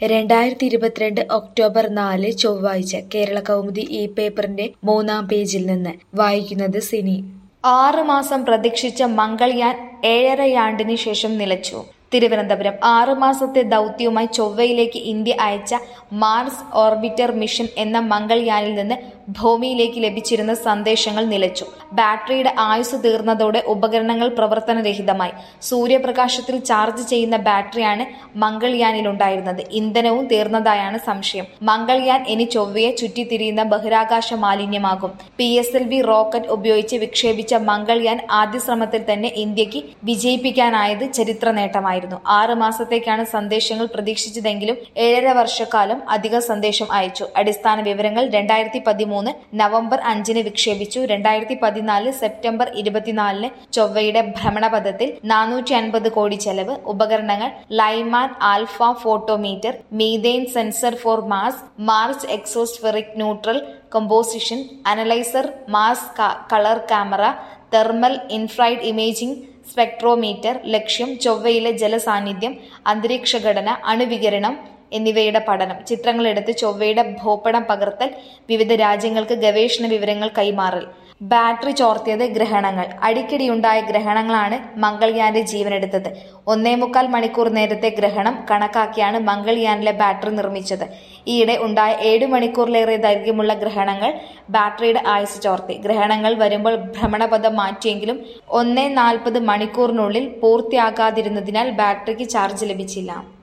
രണ്ടായിരത്തി ഇരുപത്തിരണ്ട് ഒക്ടോബർ നാല് ചൊവ്വാഴ്ച കേരള കൗമുദി ഈ പേപ്പറിന്റെ മൂന്നാം പേജിൽ നിന്ന് വായിക്കുന്നത് സിനി ആറ് മാസം പ്രതീക്ഷിച്ച മംഗൾയാൻ ഏഴരയാണ്ടിന് ശേഷം നിലച്ചു തിരുവനന്തപുരം ആറ് മാസത്തെ ദൗത്യവുമായി ചൊവ്വയിലേക്ക് ഇന്ത്യ അയച്ച മാർസ് ഓർബിറ്റർ മിഷൻ എന്ന മംഗൾയാനിൽ നിന്ന് ഭൂമിയിലേക്ക് ലഭിച്ചിരുന്ന സന്ദേശങ്ങൾ നിലച്ചു ബാറ്ററിയുടെ ആയുസ് തീർന്നതോടെ ഉപകരണങ്ങൾ പ്രവർത്തനരഹിതമായി സൂര്യപ്രകാശത്തിൽ ചാർജ് ചെയ്യുന്ന ബാറ്ററിയാണ് മംഗൾയാനിലുണ്ടായിരുന്നത് ഇന്ധനവും തീർന്നതായാണ് സംശയം മംഗൾയാൻ ഇനി ചൊവ്വയെ ചുറ്റിത്തിരിയുന്ന ബഹിരാകാശ മാലിന്യമാകും P S L V rocket ഉപയോഗിച്ച് വിക്ഷേപിച്ച മംഗൾയാൻ ആദ്യ ശ്രമത്തിൽ തന്നെ ഇന്ത്യക്ക് വിജയിപ്പിക്കാനായത് ചരിത്ര നേട്ടമായിരുന്നു ആറ് മാസത്തേക്കാണ് സന്ദേശങ്ങൾ പ്രതീക്ഷിച്ചതെങ്കിലും ഏഴര വർഷക്കാലം അധിക സന്ദേശം അയച്ചു അടിസ്ഥാന വിവരങ്ങൾ രണ്ടായിരത്തി പതിമൂന്ന് നവംബർ അഞ്ചിന് വിക്ഷേപിച്ചു രണ്ടായിരത്തി പതിനാല് സെപ്റ്റംബർ ഇരുപത്തിനാലിന് ചൊവ്വയുടെ ഭ്രമണപഥത്തിൽ നാനൂറ്റി അൻപത് കോടി ചെലവ് ഉപകരണങ്ങൾ Lyman alpha photometer methane sensor for Mars march exospheric neutral composition analyser Mars colour camera thermal infrared imaging spectrometer ലക്ഷ്യം ചൊവ്വയിലെ ജലസാന്നിധ്യം അന്തരീക്ഷ ഘടന അണുവികരണം എന്നിവയുടെ പഠനം ചിത്രങ്ങളെടുത്ത് ചൊവ്വയുടെ ഭൂപടം പകർത്തൽ വിവിധ രാജ്യങ്ങൾക്ക് ഗവേഷണ വിവരങ്ങൾ കൈമാറൽ ബാറ്ററി ചോർത്തിയത് ഗ്രഹണങ്ങൾ അടിക്കടിയുണ്ടായ ഗ്രഹണങ്ങളാണ് മംഗൾയാന്റെ ജീവനെടുത്തത് ഒന്നേ മുക്കാൽ മണിക്കൂർ നേരത്തെ ഗ്രഹണം കണക്കാക്കിയാണ് മംഗൾയാനിലെ ബാറ്ററി നിർമ്മിച്ചത് ഈയിടെ ഉണ്ടായ ഏഴു മണിക്കൂറിലേറെ ദൈർഘ്യമുള്ള ഗ്രഹണങ്ങൾ ബാറ്ററിയുടെ ആയുസ് ചോർത്തി ഗ്രഹണങ്ങൾ വരുമ്പോൾ ഭ്രമണപഥം മാറ്റിയെങ്കിലും ഒന്നേ നാൽപ്പത് മണിക്കൂറിനുള്ളിൽ പൂർത്തിയാകാതിരുന്നതിനാൽ ബാറ്ററിക്ക് ചാർജ് ലഭിച്ചില്ല